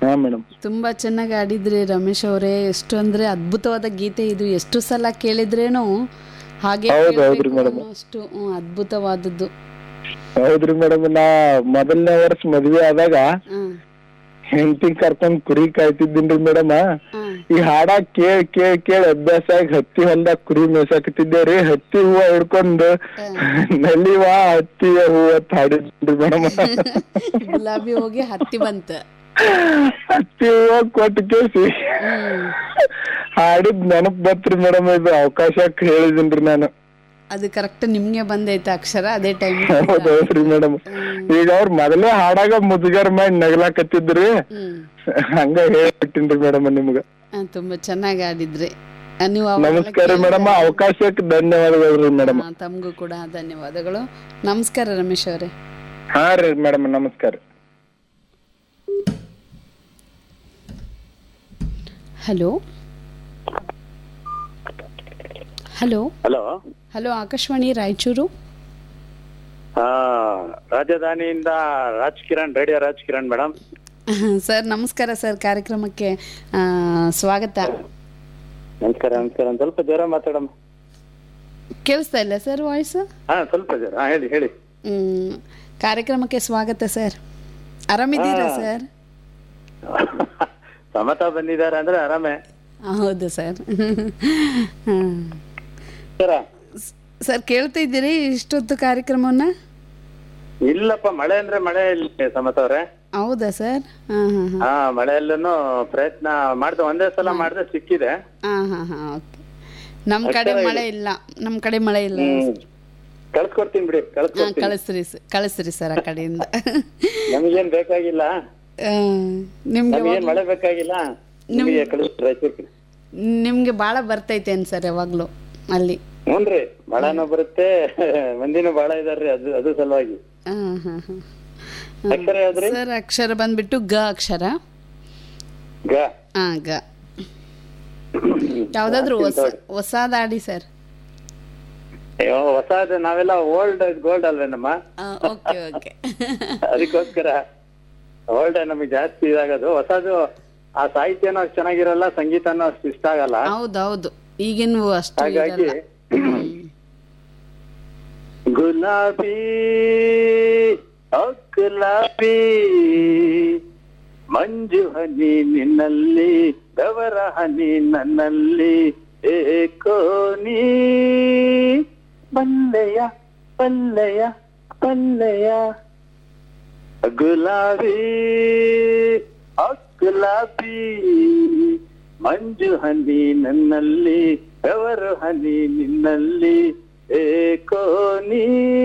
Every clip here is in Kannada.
ಹಾ ಮೇಡಮ್ ತುಂಬ ಚೆನ್ನಾಗಿ ಆಡಿದ್ರಿ ರಮೇಶ್ ಅವರೇ ಎಷ್ಟು ಅಂದರೆ ಅದ್ಭುತವಾದ ಗೀತೆ ಇದು ಎಷ್ಟು ಸಲ ಕೇಳಿದ್ರೇನು ಹಾಗೆ ಹೌದು, ಹೌದ್ರಿ ಕೇಳ್ಬೇಕು madam. ಅನ್ನೋಷ್ಟು ಹ್ಮ್, ಅದ್ಭುತವಾದದ್ದು ಹೌದ್ರಿ ಮೇಡಮ್ ನಾ ಮೊದಲನೇ ವರ್ಷ ಮದ್ವೆ ಆದಾಗ ಹಾಂ ಹೆಂಡತಿ ಕರ್ಕೊಂಡ್ ಕುರಿ ಕಾಯ್ತಿದ್ದೀನ್ರಿ ಮೇಡಮ್ ಹಾಂ ಈ ಹಾಡ ಕೇಳ್ ಕೇಳ್ ಕೇಳ್ ಅಭ್ಯಾಸ ಆಗಿ ಹತ್ತಿ ಹೊಲ್ದಾಗ ಕುರಿ ಮೇಯ್ಸಾಕತ್ತಿದ್ದೇವ್ರಿ ಹತ್ತಿ ಹೂವ ಹಿಡ್ಕೊಂಡು ನಲಿವ ಹತ್ತಿಯ ಹೂವ ಅಂತ ಹಾಡಿದ್ರಿ ಮೇಡಮ್ ಗುಲಾಬಿ ಹೋಗಿ ಹತ್ತಿ ಬಂತ ಹತ್ತಿ ಹೂವ ಕೊಟ್ಟು ಕೇಸಿ ಹ್ಮ್ ಹಾಡಿದ್ ನೆನಪ್ ಬತ್ರಿ ಮೇಡಮ್ ಇದು ಅವಕಾಶ ಹೇಳಿದಿನ್ರಿ ನಾನು ಅದು ಕರೆಕ್ಟ್ ನಿಮ್ಗೆ ಬಂದೈತೆ ಅಕ್ಷರ ಅದೇ ಟೈಮ್ ಹೌದೌದ್ರಿ ಮೇಡಮ್ ಈಗ ಅವ್ರ ಮೊದಲೇ ಹಾಡಾಗ ಮುಜುಗರ್ ಮಾಡಿ ನಗಲಾಕತ್ತಿದ್ರಿ ಹ್ಮ್ ಹಂಗ ಹೇಳ್ಬಿಟ್ಟಿನ್ರಿ ಮೇಡಮ್ ನಿಮ್ಗ ಆ, ತುಂಬಾ ಚೆನ್ನಾಗಿ ಆಡಿದ್ರಿ ಆ, ನೀವು ಅವಾಗೆಲ್ಲ ನಮಸ್ಕಾರ ಮೇಡಮ್ ಕೇಳ್ತಾ- ಅವಕಾಶಕ್ಕೆ ಧನ್ಯವಾದಗಳು ಮೇಡಮ್ ಆ, ತಮಗೂ ಕೂಡ ಧನ್ಯವಾದಗಳು ನಮಸ್ಕಾರ ರಮೇಶ್ ಅವರೇ ಹಾ ರೀ ಮೇಡಮ್ ನಮಸ್ಕಾರ hello hello hello hello Akashvani Raichur ಹಾ ರಾಜಧಾನಿಯಿಂದ Raj Kiran radio Raj Kiran madam sir ನಮಸ್ಕಾರ ಸರ್ ಕಾರ್ಯಕ್ರಮಕ್ಕೆ ಆ, ಸ್ವಾಗತ ನಮಸ್ಕಾರ ನಮಸ್ಕಾರ ಒಂದ್ ಸ್ವಲ್ಪ ಜ್ವರ ಮಾತಾಡಮ್ಮ ಕೇಳಿಸ್ತಾ ಇಲ್ಲ ಸರ್ ವಾಯ್ಸ್ ಹಾ ಸ್ವಲ್ಪ ಜ್ವರ ಹಾ ಹೇಳಿ ಹೇಳಿ ಹ್ಮ್ ಕಾರ್ಯಕ್ರಮಕ್ಕೆ ಸ್ವಾಗತ ಸರ್ ಆರಾಮಿದ್ದೀರಾ ಸರ್ ಸಮತಾ ಬಂದಿದ್ದಾರೆ ಅಂದ್ರೆ ಆರಾಮೆ ಹೌದು ಸರ್ ಹ್ಮ್. ಸರ ಸರ್ ಕೇಳ್ತಾ ಇದ್ದೀರಿ ಇಷ್ಟೊತ್ತು ಕಾರ್ಯಕ್ರಮವನ್ನ ಇಲ್ಲಪ್ಪ ಮಳೆ ಅಂದ್ರೆ ಮಳೆ ಇಲ್ಲ ಸಮತ ಅವ್ರೆ ಹೌದಾ ಸರ್ ಹಾಂ ಹಾಂ ಹಾಂ ಹಾ ಮಳೆಯಲ್ಲೂ ಪ್ರಯತ್ನ ಮಾಡ್ದೆ ಒಂದೇ ಸಲ ಮಾಡ್ದೆ ಸಿಕ್ಕಿದೆ ಹಾಂ ಹಾಂ ಹಾಂ ಓಕೆ ನಮ್ಮ ಕಡೆ ಮಳೆ ಇಲ್ಲ ನಮ್ಮ ಕಡೆ ಮಳೆ ಇಲ್ಲ ಹ್ಮ್ ಕಳ್ಸ್ಕೊಡ್ತೀನಿ ಬಿಡಿ ಹಾಂ ಕಳ್ಸ್ಕೊಡ್ತೀನಿ ಕಳಿಸ್ರಿ ಸರ್ ಕಳಿಸ್ರಿ ಸರ್ ಆ ಕಡೆಯಿಂದ ನಮಗೇನ್ ಬೇಕಾಗಿಲ್ಲ ಆ, ನಿಮ್ಗೆ ನಮಗೇನ್ ಮಳೆ ಬೇಕಾಗಿಲ್ಲ ನಿಮಗೆ ಕಳಿಸ್ರಿ ರಾಯಚೂರ್ಗೆ ನಿಮ್ಗೆ ಭಾಳ ಬರ್ತೈತೆ ಏನು ಸರ್ ಯಾವಾಗಲೂ ಅಲ್ಲಿ ಹ್ಞೂನ್ರಿ ಮಳೆನೂ ಬರುತ್ತೆ ಮಂದಿನೂ ಬಾಳ ಇದಾರ್ರಿ ಅದು ಅದು ಸಲುವಾಗಿ ಹಾಂ ಹಾಂ ಹಾಂ ಅಕ್ಷರ ಯಾವ್ದ್ರಿ ಸರ್ ಅಕ್ಷರ ಬಂದ್ಬಿಟ್ಟು ಗ ಅಕ್ಷರ ಗ ಹಾಂ ಗ ಯಾವುದಾದ್ರೂ ಹೊಸ ಹೊಸದಾಡಿ ಸರ್ ಅಯ್ಯೋ ಹೊಸದು ನಾವೆಲ್ಲ ಓಲ್ಡ್ ಗೋಲ್ಡ್ ಅಲ್ವೇನಮ್ಮ ಓಕೆ ಓಕೆ ಅದಕ್ಕೋಸ್ಕರ ಓಲ್ಡ್ ನಮಗೆ ಜಾಸ್ತಿ ಇದಾಗೋದು ಹೊಸದು ಆ ಸಾಹಿತ್ಯನೂ ಅಷ್ಟು ಚೆನ್ನಾಗಿರಲ್ಲ ಸಂಗೀತನೂ ಅಷ್ಟು ಇಷ್ಟ ಆಗಲ್ಲ ಹೌದೌದು ಈಗಿನ ಅಷ್ಟು ಹಾಗಾಗಿ ಇರಲ್ಲ ಹ್ಮ್. ಗುಲಾಬಿ ಓ ಗುಲಾಬಿ ಮಂಜು ಹನಿ ನಿನ್ನಲ್ಲಿ ಬೆವರ ಹನಿ ನನ್ನಲ್ಲಿ ಏಕೋ ನೀ ಬಲ್ಲೆಯ ಬಲ್ಲೆಯ ಬಲ್ಲೆಯ ಗುಲಾಬಿ ಓ ಗುಲಾಬಿ ಮಂಜು ಹನಿ ನನ್ನಲ್ಲಿ ಬೆವರು ಹನಿ ನಿನ್ನಲ್ಲಿ ಏಕೋ ನೀ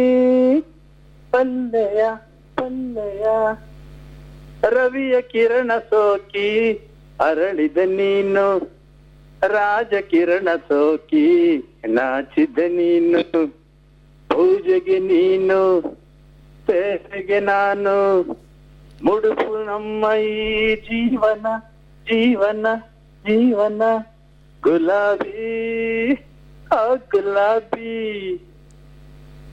ಪಲ್ಲೆಯ ಪಲ್ಲೆಯ ರವಿಯ ಕಿರಣ ಸೋಕಿ ಅರಳಿದ ನೀನು ರಾಜ ಕಿರಣ ಸೋಕಿ ನಾಚಿದ ನೀನು ಪೂಜೆಗೆ ನೀನು ಸೇವೆಗೆ ನಾನು ಮುಡುಪು ನಮ್ಮ ಈ ಜೀವನ ಜೀವನ ಜೀವನ ಗುಲಾಬಿ ಆ ಗುಲಾಬಿ